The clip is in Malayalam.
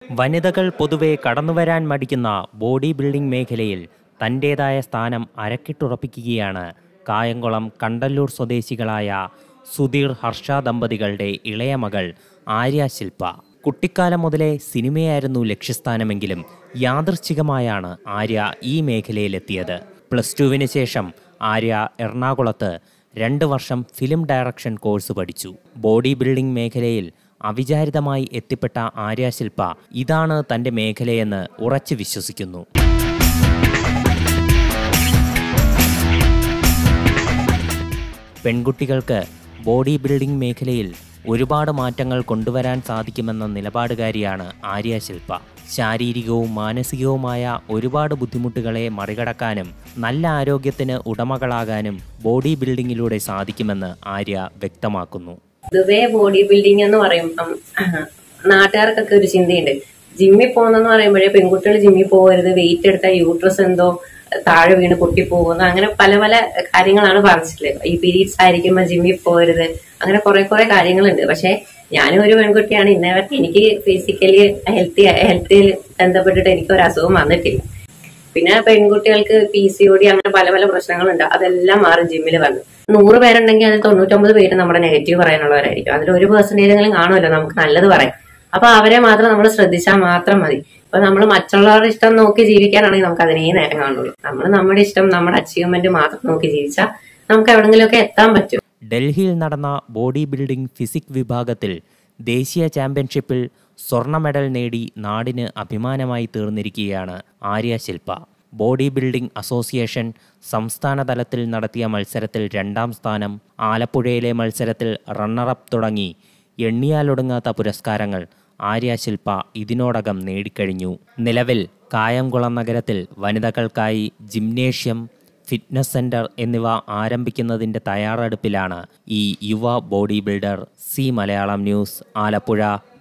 വനിതകൾ പൊതുവെ കടന്നുവരാൻ മടിക്കുന്ന ബോഡി ബിൽഡിംഗ് മേഖലയിൽ തൻ്റേതായ സ്ഥാനം അരക്കിട്ടുറപ്പിക്കുകയാണ് കായംകുളം കണ്ടല്ലൂർ സ്വദേശികളായ സുധീർ ഹർഷ ദമ്പതികളുടെ ഇളയ മകൾ ആര്യ ശില്പ കുട്ടിക്കാലം മുതലേ സിനിമയായിരുന്നു ലക്ഷ്യസ്ഥാനമെങ്കിലും യാദൃച്ഛികമായാണ് ആര്യ ഈ മേഖലയിലെത്തിയത് പ്ലസ് ടുവിന് ശേഷം ആര്യ എറണാകുളത്ത് രണ്ട് വർഷം ഫിലിം ഡയറക്ഷൻ കോഴ്സ് പഠിച്ചു ബോഡി ബിൽഡിംഗ് മേഖലയിൽ അവിചാരിതമായി എത്തിപ്പെട്ട ആര്യ ശില്പ ഇതാണ് തൻ്റെ മേഖലയെന്ന് ഉറച്ചു വിശ്വസിക്കുന്നു പെൺകുട്ടികൾക്ക് ബോഡി ബിൽഡിംഗ് മേഖലയിൽ ഒരുപാട് മാറ്റങ്ങൾ കൊണ്ടുവരാൻ സാധിക്കുമെന്ന നിലപാടുകാരിയാണ് ആര്യ ശില്പ ശാരീരികവും മാനസികവുമായ ഒരുപാട് ബുദ്ധിമുട്ടുകളെ മറികടക്കാനും നല്ല ആരോഗ്യത്തിന് ഉടമകളാകാനും ബോഡി ബിൽഡിങ്ങിലൂടെ സാധിക്കുമെന്ന് ആര്യ വ്യക്തമാക്കുന്നു പൊതുവേ ബോഡി ബിൽഡിംഗ് എന്ന് പറയുമ്പം നാട്ടുകാർക്കൊക്കെ ഒരു ചിന്തയുണ്ട് ജിമ്മിൽ പോകുന്നെന്ന് പറയുമ്പോഴേ പെൺകുട്ടികൾ ജിമ്മിൽ പോകരുത് വെയിറ്റ് എടുത്താൽ യൂട്രസ് എന്തോ താഴെ വീണ് പൊട്ടിപ്പോകുന്നു അങ്ങനെ പല പല കാര്യങ്ങളാണ് പറഞ്ഞിട്ടുള്ളത് ഈ പീരീഡ്സ് ആയിരിക്കുമ്പോൾ ജിമ്മിൽ പോകരുത് അങ്ങനെ കുറെ കുറെ കാര്യങ്ങളുണ്ട് പക്ഷെ ഞാനും ഒരു പെൺകുട്ടിയാണ് ഇന്നേവർക്ക് എനിക്ക് ഫിസിക്കലി ഹെൽത്തി ഹെൽത്തിൽ ബന്ധപ്പെട്ടിട്ട് എനിക്ക് ഒരു അസുഖം വന്നിട്ടില്ല പിന്നെ പെൺകുട്ടികൾക്ക് പി സി ഒ ഡി അങ്ങനെ പല പല പ്രശ്നങ്ങളുണ്ട് അതെല്ലാം മാറും ജിമ്മിൽ വന്ന് നൂറ് പേരുണ്ടെങ്കിൽ അതിൽ തൊണ്ണൂറ്റൊമ്പത് പേര് നമ്മുടെ നെഗറ്റീവ് പറയാനുള്ളവരായിരിക്കും അതിൽ ഒരു പെർസെന്റേജെങ്കിലും കാണുമല്ലോ നമുക്ക് നല്ലത് പറയാം അപ്പൊ അവരെ മാത്രം നമ്മൾ ശ്രദ്ധിച്ചാൽ മാത്രം മതി ഇപ്പൊ നമ്മൾ മറ്റുള്ളവരുടെ ഇഷ്ടം നോക്കി ജീവിക്കാനാണെങ്കിൽ നമുക്ക് അതിനേ നേരം കാണുള്ളൂ നമ്മൾ നമ്മുടെ ഇഷ്ടം നമ്മുടെ അച്ചീവ്മെന്റ് മാത്രം നോക്കി ജീവിച്ചാൽ നമുക്ക് എവിടെങ്കിലുമൊക്കെ എത്താൻ പറ്റും ഡൽഹിയിൽ നടന്ന ബോഡി ബിൽഡിംഗ് ഫിസിക് വിഭാഗത്തിൽ ദേശീയ ചാമ്പ്യൻഷിപ്പിൽ സ്വർണ്ണ മെഡൽ നേടി നാടിന് അഭിമാനമായി തീർന്നിരിക്കുകയാണ് Arya Shilpa body building association സംസ്ഥാന തലത്തിൽ നടത്തിയ മത്സരത്തിൽ രണ്ടാം സ്ഥാനം ആലപ്പുഴയിലെ മത്സരത്തിൽ റണ്ണറപ്പ് തുടങ്ങി എണ്ണിയാലൊടുങ്ങാത്ത പുരസ്കാരങ്ങൾ ആര്യ ശില്പ ഇതിനോടകം നേടിക്കഴിഞ്ഞു നിലവിൽ കായംകുളം നഗരത്തിൽ വനിതകൾക്കായി ജിംനേഷ്യം ഫിറ്റ്നസ് സെന്റർ എന്നിവ ആരംഭിക്കുന്നതിന്റെ തയ്യാറെടുപ്പിലാണ് ഈ യുവ body builder C Malayalam news Alappuzha